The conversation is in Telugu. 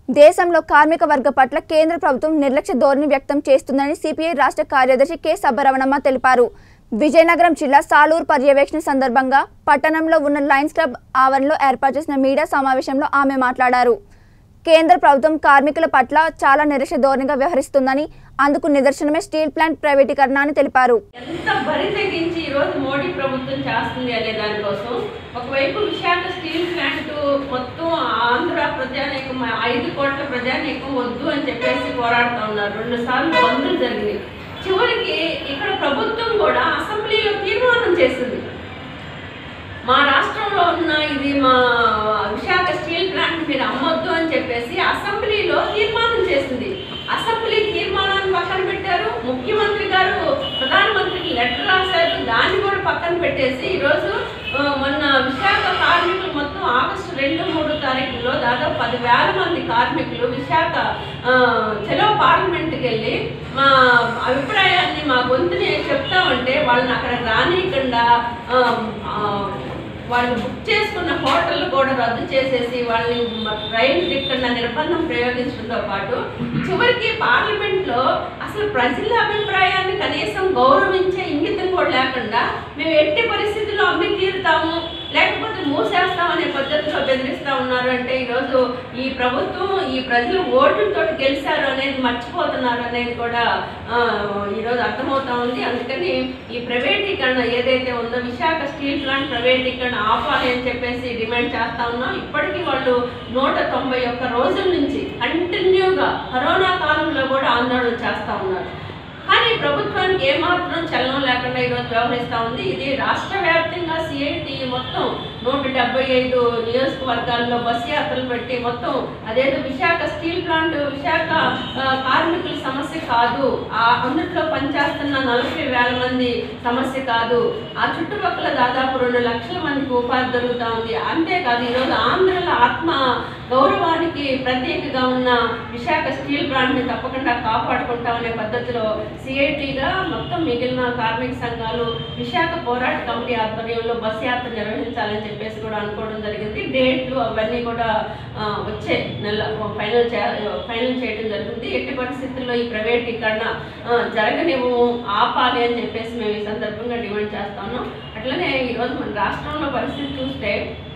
దేశంలో కార్మిక వర్గ పట్ల కేంద్ర ప్రభుత్వం నిర్లక్ష్య ధోరణి వ్యక్తం చేస్తుందని సిపిఐ రాష్ట్ర కార్యదర్శి కె సబ్బరవణమ్మ తెలిపారు విజయనగరం జిల్లా సాలూరు పర్యవేక్షణ సందర్భంగా పట్టణంలో ఉన్న లయన్స్ క్లబ్ ఆవరణలో ఏర్పాటు చేసిన మీడియా సమావేశంలో ఆమె మాట్లాడారు కేంద్ర ప్రభుత్వం కార్మికుల పట్ల చాలా నిరక్ష ధోరణిగా వ్యవహరిస్తుందని అందుకు నిదర్శనమే స్టీల్ ప్లాంట్ ప్రైవేటీకరణ అని తెలిపారు ఎంత బరి తెగించి ఈరోజు మోడీ ప్రభుత్వం చేస్తుంది అనే దానికోసం ఒకవైపు విశాఖ స్టీల్ ప్లాంట్ మొత్తం ఆంధ్ర ప్రజానీకం ఐదు కోట్ల ప్రజానీకం వద్దు అని చెప్పేసి పోరాడుతూ ఉన్నారు రెండు సార్లు బంధులు జరిగినాయి చివరికి ఇక్కడ ప్రభుత్వం కూడా అసెంబ్లీలో తీర్మానం చేసింది మా రాష్ట్రంలో ఉన్న ఇది మా విశాఖ స్టీల్ ప్లాంట్ మీరు అమ్మొద్దు అని చెప్పేసి అసెంబ్లీలో తీర్మానం చేసింది అసెంబ్లీ తీర్మానాన్ని పక్కన పెట్టారు ముఖ్యమంత్రి గారు ప్రధానమంత్రికి లెటర్ రాశారు దాన్ని కూడా పక్కన పెట్టేసి ఈరోజు ఆ, మొన్న విశాఖ కార్మికులు మొత్తం ఆగస్టు రెండు మూడు తారీఖుల్లో దాదాపు పదివేల మంది కార్మికులు విశాఖ ఆ, చలో పార్లమెంట్కి వెళ్ళి మా అభిప్రాయాన్ని మా గొంతుని చెప్తామంటే వాళ్ళని అక్కడ రానియకుండా ఆ, ఆ, వాళ్ళు బుక్ చేసుకున్న హోటల్ కూడా రద్దు చేసేసి వాళ్ళని మ- రైలు దిక్కకుండా నిర్బంధం ప్రయోగించడంతో పాటు చివరికి పార్లమెంట్లో అసలు ప్రజల అభిప్రాయాన్ని కనీసం గౌరవించే ఇంగితం కూడా లేకుండా మేము ఎట్టి పరిస్థితుల్లో అమ్మి తీరుతాము లేకపోతే మూసేస్తాం అనే పద్ధతిలో బెదిరిస్తా ఉన్నారు అంటే ఈరోజు ఈ ప్రభుత్వం ఈ ప్రజలు ఓట్లతో గెలిచారు అనేది మర్చిపోతున్నారు అనేది కూడా ఆ, ఈరోజు అర్థమవుతా ఉంది అందుకని ఈ ప్రైవేటీకరణ ఏదైతే ఉందో విశాఖ స్టీల్ ప్లాంట్ ప్రైవేటీకరణ ఆపాలి అని చెప్పేసి డిమాండ్ చేస్తా ఉన్నాం ఇప్పటికీ వాళ్ళు నూట తొంభై ఒక్క రోజుల నుంచి కంటిన్యూగా కరోనా కాలంలో కూడా ఆందోళన చేస్తా ఉన్నారు కానీ ప్రభుత్వానికి ఏమాత్రం చలనం లేకుండా ఈరోజు వ్యవహరిస్తూ ఉంది ఇది రాష్ట్ర వ్యాప్తంగా సిఐటి మొత్తం నూట డెబ్బై ఐదు నియోజకవర్గాల్లో బస్ యాత్రలు పెట్టి మొత్తం అదేదో విశాఖ స్టీల్ ప్లాంట్ విశాఖ ఆ, కార్మికుల సమస్య కాదు ఆ అందుట్లో పనిచేస్తున్న నలభై వేల మంది సమస్య కాదు ఆ చుట్టుపక్కల దాదాపు రెండు లక్షల మందికి ఉపాధి దొరుకుతా ఉంది అంతేకాదు ఈరోజు ఆంధ్రలో ఆత్మ గౌరవానికి ప్రత్యేకగా ఉన్న విశాఖ స్టీల్ ప్లాంట్ని తప్పకుండా కాపాడుకుంటామనే పద్ధతిలో సిఐటిగా మొత్తం మిగిలిన కార్మిక సంఘాలు విశాఖ పోరాట కమిటీ ఆధ్వర్యంలో బస్ యాత్ర నిర్వహించాలని చెప్పేసి కూడా అనుకోవడం జరిగింది డేట్లు అవన్నీ కూడా ఆ, వచ్చే నెల ఫైనల్ చే ఫైనల్ చేయడం జరుగుతుంది ఎట్టి పరిస్థితుల్లో ఈ ప్రైవేటీకరణ ఆ, జరగనివ్వు ఆపాలి అని చెప్పేసి మేము ఈ సందర్భంగా డిమాండ్ చేస్తాను అట్లనే ఈరోజు మన రాష్ట్రంలో పరిస్థితి చూస్తే